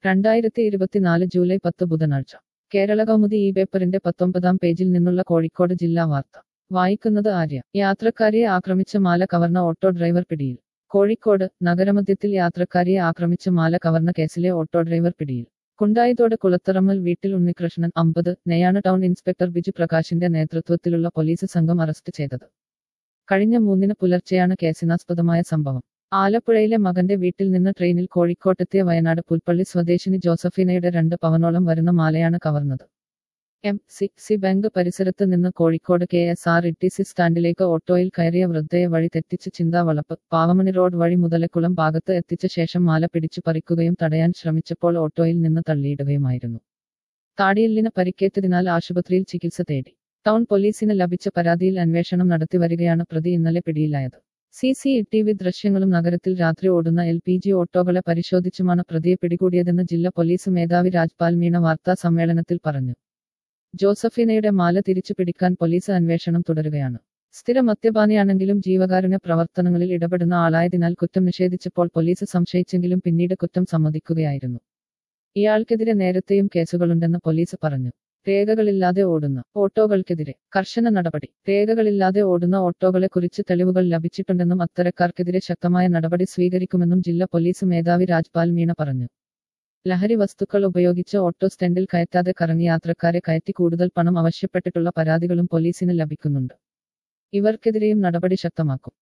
രണ്ടായിരത്തി ഇരുപത്തിനാല് ജൂലൈ പത്ത് ബുധനാഴ്ച കേരള കൗമുദി ഈ പേപ്പറിന്റെ പത്തൊമ്പതാം പേജിൽ നിന്നുള്ള കോഴിക്കോട് ജില്ലാ വാർത്ത വായിക്കുന്നത് ആര്യ യാത്രക്കാരിയെ ആക്രമിച്ച മാല കവർന്ന ഓട്ടോ ഡ്രൈവർ പിടിയിൽ കോഴിക്കോട് നഗരമധ്യത്തിൽ യാത്രക്കാരിയെ ആക്രമിച്ച മാല കവർന്ന കേസിലെ ഓട്ടോ ഡ്രൈവർ പിടിയിൽ കുണ്ടായിത്തോട് കുളത്തറമ്മൽ വീട്ടിൽ ഉണ്ണികൃഷ്ണൻ അമ്പത് നെയ്യാണ് ടൗൺ ഇൻസ്പെക്ടർ ബിജു പ്രകാശിന്റെ നേതൃത്വത്തിലുള്ള പോലീസ് സംഘം അറസ്റ്റ് ചെയ്തത് കഴിഞ്ഞ മൂന്നിന് പുലർച്ചെയാണ് കേസിനാസ്പദമായ സംഭവം ആലപ്പുഴയിലെ മകന്റെ വീട്ടിൽ നിന്ന് ട്രെയിനിൽ കോഴിക്കോട്ടെത്തിയ വയനാട് പുൽപ്പള്ളി സ്വദേശിനി ജോസഫീനയുടെ രണ്ട് പവനോളം വരുന്ന മാലയാണ് കവർന്നത് എം സി സി ബാങ്ക് പരിസരത്ത് നിന്ന് Kozhikode K S R T C സി സ്റ്റാൻഡിലേക്ക് ഓട്ടോയിൽ കയറിയ വൃദ്ധയെ വഴി തെറ്റിച്ച് ചിന്താവളപ്പ് പാവമണി റോഡ് വഴി മുതലക്കുളം ഭാഗത്ത് എത്തിച്ച ശേഷം മാല പിടിച്ചു പറിക്കുകയും തടയാൻ ശ്രമിച്ചപ്പോൾ ഓട്ടോയിൽ നിന്ന് തള്ളിയിടുകയുമായിരുന്നു താടിയെല്ലിന് പരിക്കേറ്റതിനാൽ ആശുപത്രിയിൽ ചികിത്സ തേടി ടൗൺ പോലീസിന് ലഭിച്ച പരാതിയിൽ അന്വേഷണം നടത്തിവരികയാണ് പ്രതി ഇന്നലെ പിടിയിലായത് സി സി ടി വി ദൃശ്യങ്ങളും നഗരത്തിൽ രാത്രി ഓടുന്ന എൽ പി ജി ഓട്ടോകളെ പരിശോധിച്ചുമാണ് പ്രതിയെ പിടികൂടിയതെന്ന് ജില്ലാ പോലീസ് മേധാവി രാജ്പാൽ മീണ വാർത്താ സമ്മേളനത്തിൽ പറഞ്ഞു ജോസഫീനയുടെ മാല തിരിച്ചു പിടിക്കാൻ പോലീസ് അന്വേഷണം തുടരുകയാണ് സ്ഥിര മദ്യപാനിയാണെങ്കിലും ജീവകാരുണ്യ പ്രവർത്തനങ്ങളിൽ ഇടപെടുന്ന ആളായതിനാൽ കുറ്റം നിഷേധിച്ചപ്പോൾ പോലീസ് സംശയിച്ചെങ്കിലും പിന്നീട് കുറ്റം സമ്മതിക്കുകയായിരുന്നു ഇയാൾക്കെതിരെ നേരത്തെയും കേസുകളുണ്ടെന്ന് പോലീസ് പറഞ്ഞു രേഖകളില്ലാതെ ഓടുന്ന ഓട്ടോകൾക്കെതിരെ കർശന നടപടി രേഖകളില്ലാതെ ഓടുന്ന ഓട്ടോകളെ കുറിച്ച് തെളിവുകൾ ലഭിച്ചിട്ടുണ്ടെന്നും അത്തരക്കാർക്കെതിരെ ശക്തമായ നടപടി സ്വീകരിക്കുമെന്നും ജില്ലാ പോലീസ് മേധാവി രാജ്പാൽ മീണ പറഞ്ഞു ലഹരി വസ്തുക്കൾ ഉപയോഗിച്ച് ഓട്ടോ സ്റ്റാൻഡിൽ കയറ്റാതെ കറങ്ങി യാത്രക്കാരെ കയറ്റി കൂടുതൽ പണം ആവശ്യപ്പെട്ടിട്ടുള്ള പരാതികളും പോലീസിന് ലഭിക്കുന്നുണ്ട് ഇവർക്കെതിരെയും നടപടി ശക്തമാക്കും